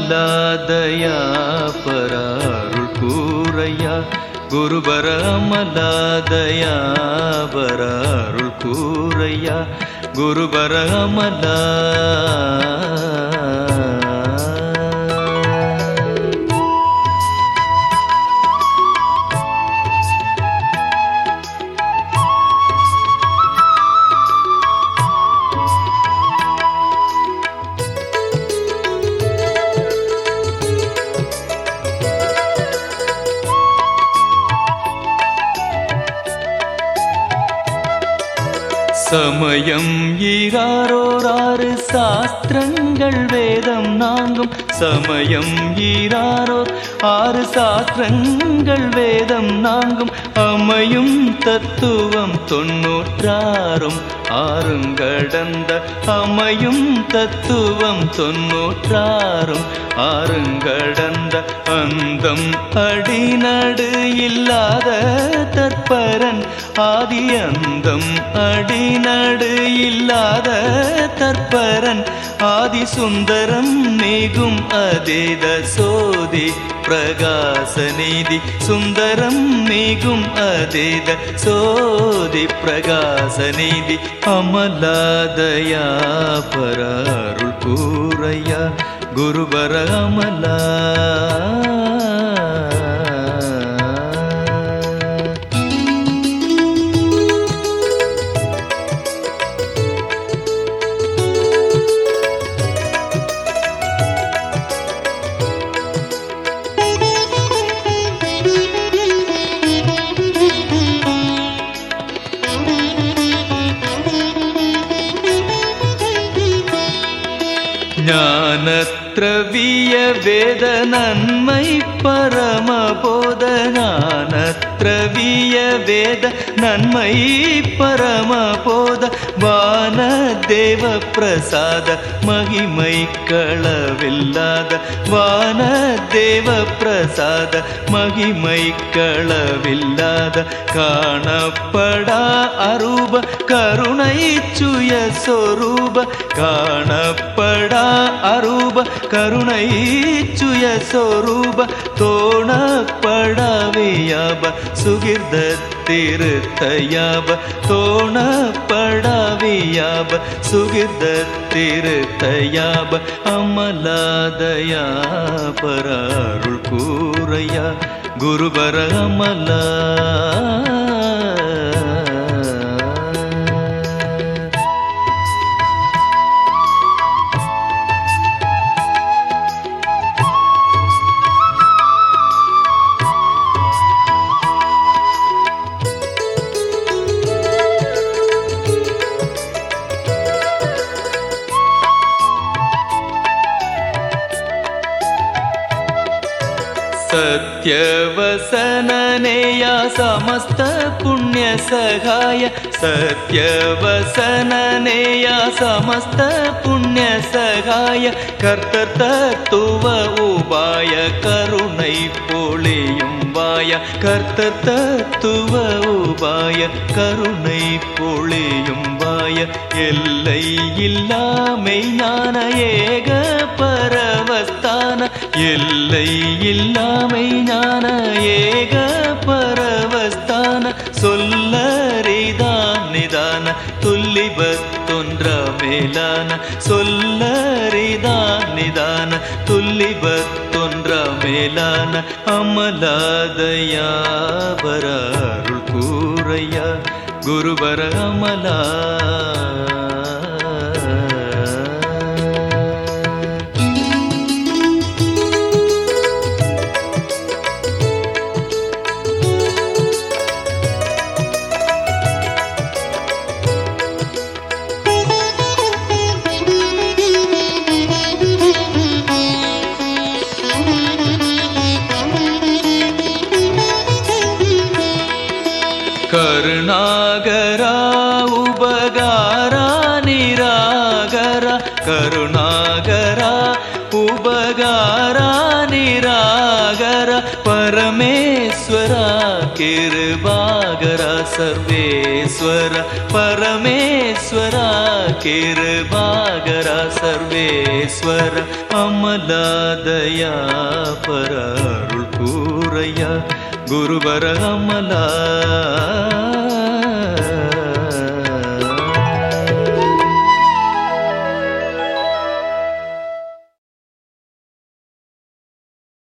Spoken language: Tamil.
அமலாதயா பராருள் கூரையா குருபர அமலாதயா பராருள் கூரையா குருபர அமலா சமயம் ஈராரோராறு சாஸ்திரங்கள் வேதம் நான்கும் சமயம் ஈராரோர் ஆறு சாஸ்திரங்கள் வேதம் நான்கும் அமையும் தத்துவம் தொன்னூற்றாறும் ஆறுங்கடந்த அமையும் தத்துவம் தொன்னூற்றாறும் ஆறுங்கடந்த அந்தம் அடிநடு இல்லாத தற்பரன் ஆதி அந்தம் அடிநடு இல்லாத தற்பரன் ஆதி சுந்தரம் நீகும் அதேத சோதி பிரகாச நீதி சுந்தரம் நீகும் அதேத சோதி பிரகாச நீதி அமலாதயா பராருள் கூரையா குருபர அமலா ஞானத்ரவிய வேத நன்மை பரமபோத ஞானத்ரவிய வேத நன்மை பரமபோத வான தேவ பிரசாத மகிமை களவில்லாத வான தேவ பிரசாத மகிமை களவில்லாத காணப்படா அரூப கருணை சுய சொரூப காணப்படா அரூப கருணை சுய சொரூப தோணப்படாவியாப சுகிர்த திருத்தயாப தோணப்படாவியாப சுகிர்த திருத்தயாப அமலாதயா பராருள் கூரையா குருபர அமலா सत्यवसननेया समस्त पुण्य सहाय सत्यवसननेया समस्त पुण्य सहाय कर्ततत्व उपाय करुणै பொழியும் வாய கர்த்தத்துவ உபாய கருணை பொழியும் வாய எல்லை இல்லாமை ஞான ஏக பரவஸ்தான எல்லை இல்லாமை ஞான ஏக பரவஸ்தான சொல்லரிதான் நிதான துல்லிபத்தொன்ற மேலான சொல்லரிதான் நிதான துல்லிபத்தொன்ற மேலான அமலாதயா பராருள் கூரையா குருபர அமலா கருணாகரா உபகாரா நிராகரா கருணாகரா உபகாரா நிராகர பரமேஸ்வர கிருபாகர சர்வேஸ்வர பரமேஸ்வர கிருபாகர சர்வேஸ்வர அமலாதயா பர அருள் கூரையா குருவர அமலா